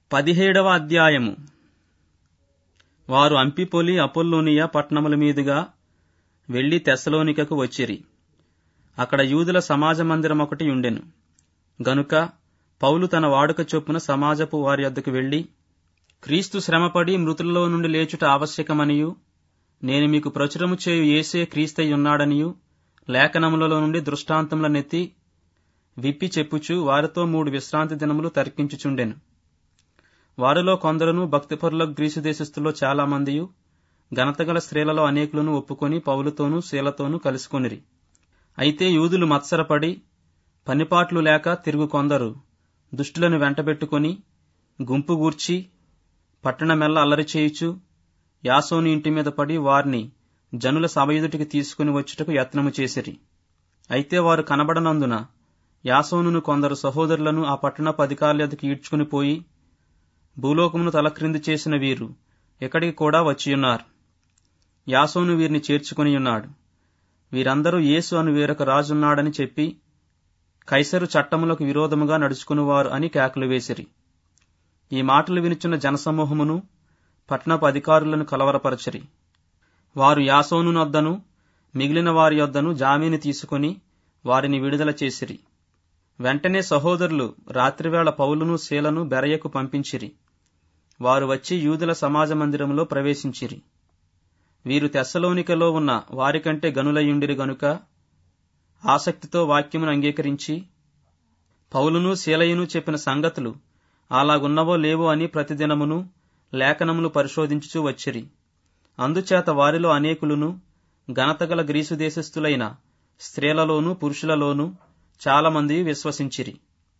పదిహేడవ అధ్యాయము వారు అంపిపొలి అపొల్లోనియ పట్టణముల మీదుగా వెళ్లి తెస్సలోనికకు వచ్చిరి అక్కడ యూదుల సమాజ మందిరం ఒకటి ఉండెను గనుక పౌలు తన వాడుక చొప్పున సమాజపు వారి వద్దకు వెళ్లి క్రీస్తు శ్రమపడి మృతులలో నుండి లేచుట ఆవశ్యకమనియు నేను మీకు ప్రచురము చేయు ఏసే క్రీస్తై ఉన్నాడనియు లేఖనములలో నుండి దృష్టాంతములనెత్తి విప్పి చెప్పుచు వారితో మూడు విశ్రాంతి దినములు తర్కించుచుండెను వారిలో కొందరును భక్తిపరుల గ్రీసు దేశస్థుల్లో చాలా మందియు ఘనతగల స్త్రీలలో అనేకులను ఒప్పుకొని పౌలుతోనూ శీలతోనూ కలుసుకొనిరి అయితే యూదులు మత్సరపడి పనిపాట్లు లేక తిరుగు కొందరు దుష్టులను వెంటబెట్టుకొని గుంపు గూర్చి పట్టణమెల్ల అల్లరి చేయుచు యాసోని ఇంటి మీద పడి వారిని జనుల సభ ఎదుటికి తీసుకుని వచ్చుటకు యత్నము చేసిరి అయితే వారు కనబడనందున యాసోనును కొందరు సహోదరులను ఆ పట్టణపు అధికారుల ఎదుకు ఈడ్చుకుని పోయి భూలోకమును తలక్రింది చేసిన వీరు ఇక్కడికి కూడా వచ్చియున్నారు యాసోను వీరిని చేర్చుకుని ఉన్నాడు వీరందరూ యేసు అను వేరొక రాజున్నాడని చెప్పి కైసరు చట్టములకు విరోధముగా నడుచుకునివారు అని కేకలు వేసిరి ఈ మాటలు వినుచున్న జనసమూహమును పట్టణపు అధికారులను కలవరపరచరి వారు యాసోను వద్దను మిగిలిన వారి యొద్దను జామీని తీసుకుని వారిని విడుదల చేసిరి వెంటనే సహోదరులు రాత్రివేళ పౌలును శీలను బెరయకు పంపించిరి వారు వచ్చి యూదుల సమాజ మందిరంలో ప్రవేశించిరి వీరు తెస్సలోనికలో ఉన్న వారికంటే గనులయుండిరి గనుక ఆసక్తితో వాక్యమును అంగీకరించి పౌలును శీలయును చెప్పిన సంగతులు అలాగున్నవో లేవో అని ప్రతిదినమును లేఖనములు పరిశోధించుచూ వచ్చిరి అందుచేత వారిలో అనేకులను ఘనతగల గ్రీసు దేశస్థులైన స్త్రీలలోనూ పురుషులలోనూ చాలామంది విశ్వసించిరి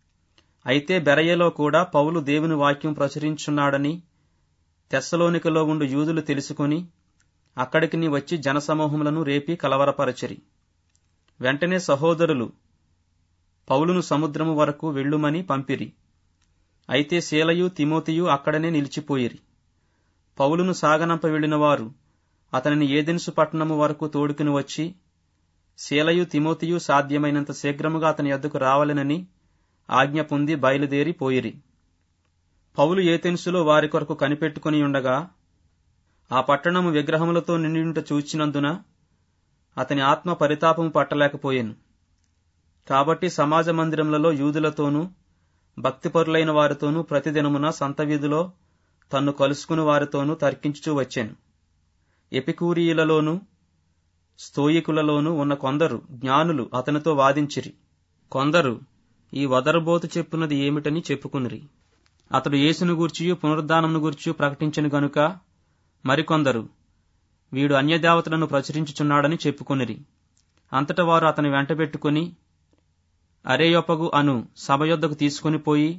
అయితే బెరయలో కూడా పౌలు దేవుని వాక్యం ప్రచురించున్నాడని తెస్సలోనికలో ఉండు యూదులు తెలుసుకుని అక్కడికి వచ్చి జనసమూహములను రేపి కలవరపరచిరి వెంటనే సహోదరులు పౌలును సముద్రము వరకు వెళ్ళుమని పంపిరి అయితే శీలయు తిమోతియు అక్కడనే నిలిచిపోయిరి పౌలును సాగనంప వెళ్లిన వారు అతనిని ఏదెన్సు పట్టణము వరకు తోడుకుని వచ్చి శీలయు తిమోతియు సాధ్యమైనంత శీఘ్రముగా అతని యొద్దకు రావాలనని ఆజ్ఞ పొంది బయలుదేరి పోయిరి పౌలు ఏతెన్సులో వారి కొరకు కనిపెట్టుకుని ఉండగా ఆ పట్టణము విగ్రహములతో నిండియుంట చూచినందున అతని ఆత్మ పరితాపము పట్టలేకపోయాను కాబట్టి సమాజ మందిరములలో యూదులతోనూ భక్తిపరులైన వారితోనూ ప్రతిదినమున సంత వీధిలో తన్ను కలుసుకుని వారితోనూ తర్కించుచూ వచ్చాను ఎపికూరియులలోనూ స్తోయికులలోనూ ఉన్న కొందరు జ్ఞానులు అతనితో వాదించిరి కొందరు ఈ వదరబోతు చెప్పున్నది ఏమిటని చెప్పుకునిరి అతడు యేసును గూర్చియు పునరుద్ధానమును గూర్చియు ప్రకటించను గనుక మరికొందరు వీడు అన్యదేవతలను ప్రచురించుచున్నాడని చెప్పుకొనిరి అంతట వారు అతని వెంటబెట్టుకుని అరేయొప్పగు అను సభయొద్దకు తీసుకుని పోయి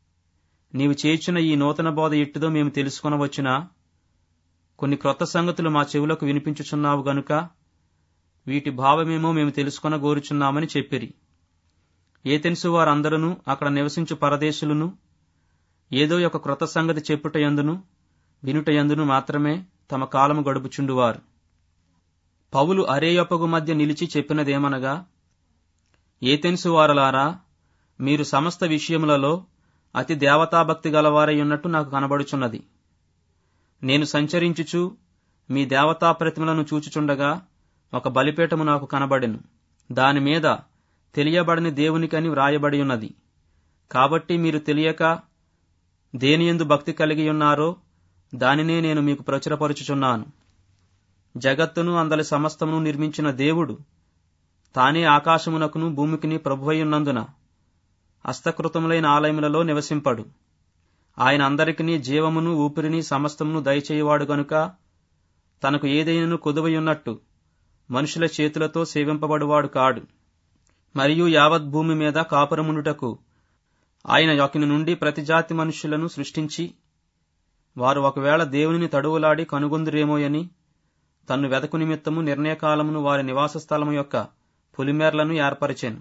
నీవు చేర్చిన ఈ నూతన బోధ ఎట్టుదో మేము తెలుసుకొనవచ్చునా కొన్ని క్రొత్త సంగతులు మా చెవులకు వినిపించుచున్నావు గనుక వీటి భావమేమో మేము తెలుసుకొన గోరుచున్నామని చెప్పిరి ఏతెన్సు వారందరూ అక్కడ నివసించు పరదేశులను ఏదో ఒక క్రొత్త సంగతి చెప్పుట యందును వినుట యందును మాత్రమే తమ కాలము గడుపుచుండువారు పౌలు అరేయొప్పగు మధ్య నిలిచి చెప్పినదేమనగా ఏతెన్సు వారలారా మీరు సమస్త విషయములలో అతి దేవతాభక్తి గలవారై ఉన్నట్టు నాకు కనబడుచున్నది నేను సంచరించుచు మీ దేవతా ప్రతిమలను చూచుచుండగా ఒక బలిపీఠము నాకు కనబడెను దాని మీద తెలియబడని దేవునికని వ్రాయబడి ఉన్నది కాబట్టి మీరు తెలియక దేనియందు భక్తి కలిగి ఉన్నారో దానినే నేను మీకు ప్రచురపరుచుచున్నాను జగత్తును అందలి సమస్తమును నిర్మించిన దేవుడు తానే ఆకాశమునకును భూమికిని ప్రభువయున్నందున హస్తకృతములైన ఆలయములలో నివసింపడు ఆయన అందరికిని జీవమును ఊపిరిని సమస్తమును దయచేయువాడు గనుక తనకు ఏదైనను కొదువయున్నట్టు మనుషుల చేతులతో సేవింపబడువాడు కాడు మరియు యావత్ భూమి మీద కాపురముండుటకు ఆయన యొకిని నుండి ప్రతి జాతి మనుష్యులను సృష్టించి వారు ఒకవేళ దేవునిని తడువులాడి కనుగొందురేమోయని తన్ను వెదకు నిమిత్తము నిర్ణయకాలమును వారి నివాస స్థలము యొక్క పులిమేర్లను ఏర్పరిచాను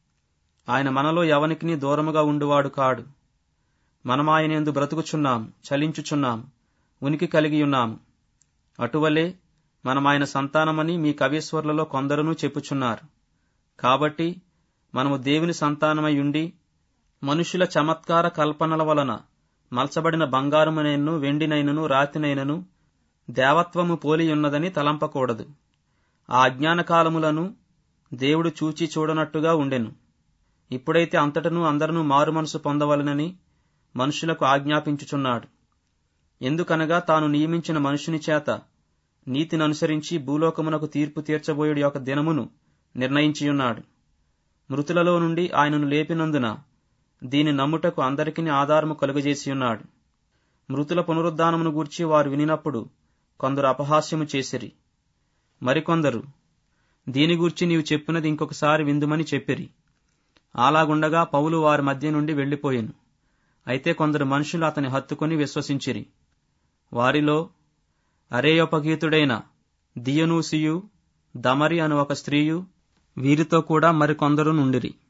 ఆయన మనలో ఎవనికిని దూరముగా ఉండువాడు కాడు మనమాయనందు బ్రతుకుచున్నాము చలించుచున్నాము ఉనికి కలిగి ఉన్నాము అటువలే మనమాయన సంతానమని మీ కవీశ్వర్లలో కొందరును చెప్పుచున్నారు కాబట్టి మనము దేవుని సంతానమై ఉండి మనుషుల చమత్కార కల్పనల వలన మలచబడిన బంగారమునైనను వెండినైనను రాతినైనను దేవత్వము పోలియున్నదని తలంపకూడదు ఆ అజ్ఞాన కాలములను దేవుడు చూచి చూడనట్టుగా ఉండెను ఇప్పుడైతే అంతటను అందరూ మారుమనసు పొందవలనని మనుషులకు ఆజ్ఞాపించుచున్నాడు ఎందుకనగా తాను నియమించిన మనుషుని చేత నీతిని అనుసరించి భూలోకమునకు తీర్పు తీర్చబోయుడి యొక్క దినమును నిర్ణయించియున్నాడు మృతులలో నుండి ఆయనను లేపినందున దీని నమ్ముటకు అందరికీ ఆధారము కలుగజేసియున్నాడు మృతుల పునరుద్ధానమును గూర్చి వారు వినినప్పుడు కొందరు అపహాస్యము చేసిరి మరికొందరు దీని గూర్చి నీవు చెప్పినది ఇంకొకసారి విందుమని చెప్పిరి అలాగుండగా పౌలు వారి మధ్య నుండి వెళ్లిపోయెను అయితే కొందరు మనుషులు అతని హత్తుకొని విశ్వసించిరి వారిలో అరేయోపగీతుడైన దియనూసియు దమరి అను ఒక స్త్రీయు వీరితో కూడా మరికొందరు నుండిరి